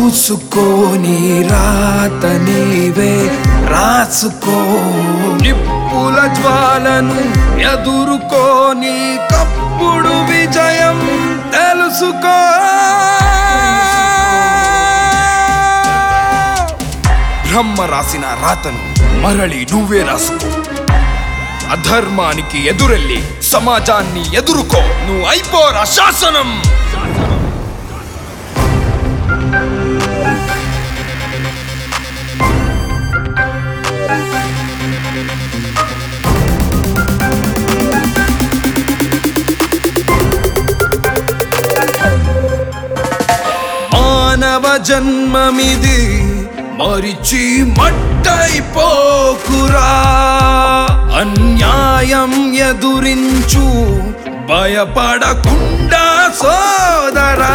చూసుకోని రాత నీవే రాసుకో నిప్పుల జ్వాలను ఎదుర్కోని కప్పుడు విజయం తెలుసుకో బ్రహ్మ రాసిన రాతను మరలి నువ్వే రాసుకో అధర్మానికి ఎదురెళ్ళి సమాజాన్ని ఎదుర్కో నువ్వు అయిపోరా శాసనం మానవ జన్మమిది మరిచి మట్టైపోకురా అన్యాయం ఎదురించు భయపడకుండా సోదరా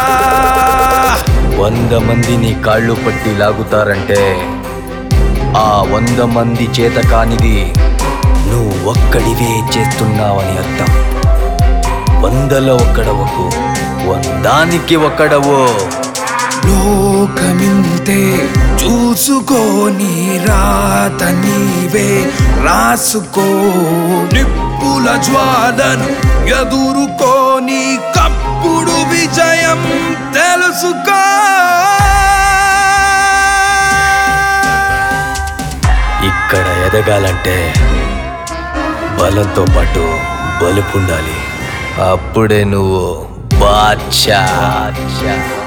వంద మంది నీ కాళ్ళు పట్టి లాగుతారంటే ఆ వంద మంది చేత కానిది నువ్వు ఒక్కడివే చేస్తున్నావని అర్థం వందలో ఒక్కడవకు వందానికి ఒక్కడవు లోకమింతే చూసుకోని రాత నీవే రాసుకో నిప్పుల జ్వాలను ఎదుర్కోని కప్పుడు విజయం తెలుసుకో ఇక్కడ ఎదగాలంటే బలంతో పాటు బలుపుండాలి అప్పుడే నువ్వు బాద్షా